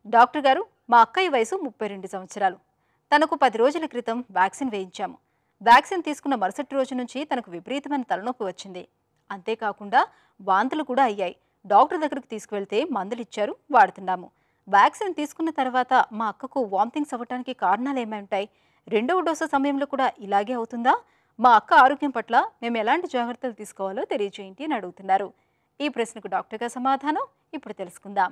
doctor గారు మా అక్కయ్య వయసు ముప్పై రెండు సంవత్సరాలు తనకు పది రోజుల క్రితం వ్యాక్సిన్ వేయించాము వ్యాక్సిన్ తీసుకున్న మరుసటి రోజు నుంచి తనకు విపరీతమైన తలనొప్పి వచ్చింది అంతేకాకుండా వాంతులు కూడా అయ్యాయి డాక్టర్ దగ్గరకు తీసుకువెళ్తే మందులు ఇచ్చారు వాడుతున్నాము వ్యాక్సిన్ తీసుకున్న తర్వాత మా అక్కకు వామిటింగ్స్ అవ్వడానికి కారణాలు ఏమేంటాయి రెండవ డోసు సమయంలో కూడా ఇలాగే అవుతుందా మా అక్క ఆరోగ్యం పట్ల మేము ఎలాంటి జాగ్రత్తలు తీసుకోవాలో తెలియజేయండి అని అడుగుతున్నారు ఈ ప్రశ్నకు డాక్టర్గా సమాధానం ఇప్పుడు తెలుసుకుందాం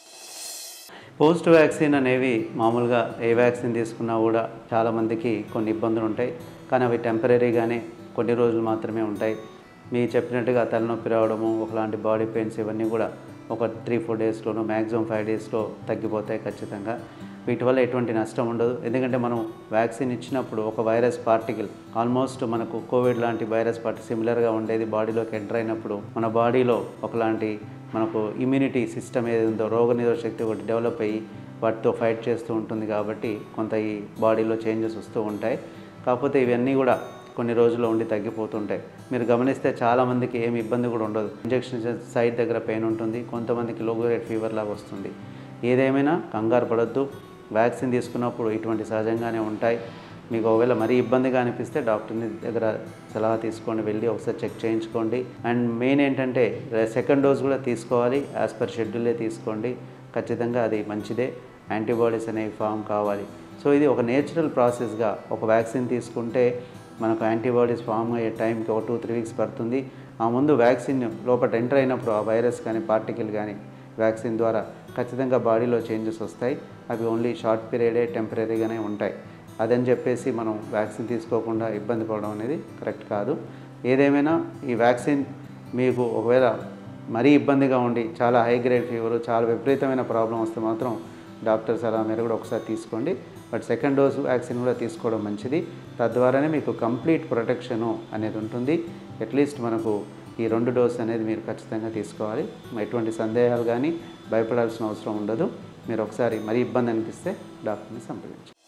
పోస్ట్ వ్యాక్సిన్ అనేవి మామూలుగా ఏ వ్యాక్సిన్ తీసుకున్నా కూడా చాలామందికి కొన్ని ఇబ్బందులు ఉంటాయి కానీ అవి టెంపరీగానే కొన్ని రోజులు మాత్రమే ఉంటాయి మీరు చెప్పినట్టుగా తలనొప్పి రావడము ఒకలాంటి బాడీ పెయిన్స్ ఇవన్నీ కూడా ఒక త్రీ ఫోర్ డేస్లోనూ మ్యాక్సిమం ఫైవ్ డేస్లో తగ్గిపోతాయి ఖచ్చితంగా వీటి వల్ల ఎటువంటి నష్టం ఉండదు ఎందుకంటే మనం వ్యాక్సిన్ ఇచ్చినప్పుడు ఒక వైరస్ పార్టికల్ ఆల్మోస్ట్ మనకు కోవిడ్ లాంటి వైరస్ పార్టీ సిమిలర్గా ఉండేది బాడీలోకి ఎంటర్ అయినప్పుడు మన బాడీలో ఒకలాంటి మనకు ఇమ్యూనిటీ సిస్టమ్ ఏది ఉందో రోగనిరోధక శక్తి ఒకటి డెవలప్ అయ్యి వాటితో ఫైట్ చేస్తూ ఉంటుంది కాబట్టి కొంత ఈ బాడీలో చేంజెస్ వస్తూ ఉంటాయి కాకపోతే ఇవన్నీ కూడా కొన్ని రోజుల్లో ఉండి తగ్గిపోతుంటాయి మీరు గమనిస్తే చాలామందికి ఏమి ఇబ్బంది కూడా ఉండదు ఇంజెక్షన్ సైడ్ దగ్గర పెయిన్ ఉంటుంది కొంతమందికి లో గ్రేడ్ ఫీవర్ లాగా వస్తుంది ఏదేమైనా కంగారు పడద్దు వ్యాక్సిన్ తీసుకున్నప్పుడు ఇటువంటి సహజంగానే ఉంటాయి మీకు ఒకవేళ మరీ ఇబ్బందిగా అనిపిస్తే డాక్టర్ని దగ్గర సలహా తీసుకోండి వెళ్ళి ఒకసారి చెక్ చేయించుకోండి అండ్ మెయిన్ ఏంటంటే సెకండ్ డోస్ కూడా తీసుకోవాలి యాజ్ పర్ షెడ్యూలే తీసుకోండి ఖచ్చితంగా అది మంచిదే యాంటీబాడీస్ అనేవి ఫామ్ కావాలి సో ఇది ఒక నేచురల్ ప్రాసెస్గా ఒక వ్యాక్సిన్ తీసుకుంటే మనకు యాంటీబాడీస్ ఫామ్ అయ్యే టైంకి ఒక టూ త్రీ వీక్స్ పడుతుంది ఆ ముందు వ్యాక్సిన్ లోపల ఎంటర్ అయినప్పుడు ఆ వైరస్ కానీ పార్టికల్ కానీ వ్యాక్సిన్ ద్వారా ఖచ్చితంగా బాడీలో చేంజెస్ వస్తాయి అవి ఓన్లీ షార్ట్ పీరియడే టెంపరీగానే ఉంటాయి అదని చెప్పేసి మనం వ్యాక్సిన్ తీసుకోకుండా ఇబ్బంది పడడం అనేది కరెక్ట్ కాదు ఏదేమైనా ఈ వ్యాక్సిన్ మీకు ఒకవేళ మరీ ఇబ్బందిగా ఉండి చాలా హై గ్రేడ్ ఫీవర్ చాలా విపరీతమైన ప్రాబ్లం వస్తే మాత్రం డాక్టర్ సలహా మీరు కూడా ఒకసారి తీసుకోండి బట్ సెకండ్ డోసు వ్యాక్సిన్ కూడా తీసుకోవడం మంచిది తద్వారానే మీకు కంప్లీట్ ప్రొటెక్షను అనేది ఉంటుంది అట్లీస్ట్ మనకు ఈ రెండు డోస్ అనేది మీరు ఖచ్చితంగా తీసుకోవాలి ఎటువంటి సందేహాలు కానీ భయపడాల్సిన అవసరం ఉండదు మీరు ఒకసారి మరీ ఇబ్బంది అనిపిస్తే డాక్టర్ని సంప్రదించండి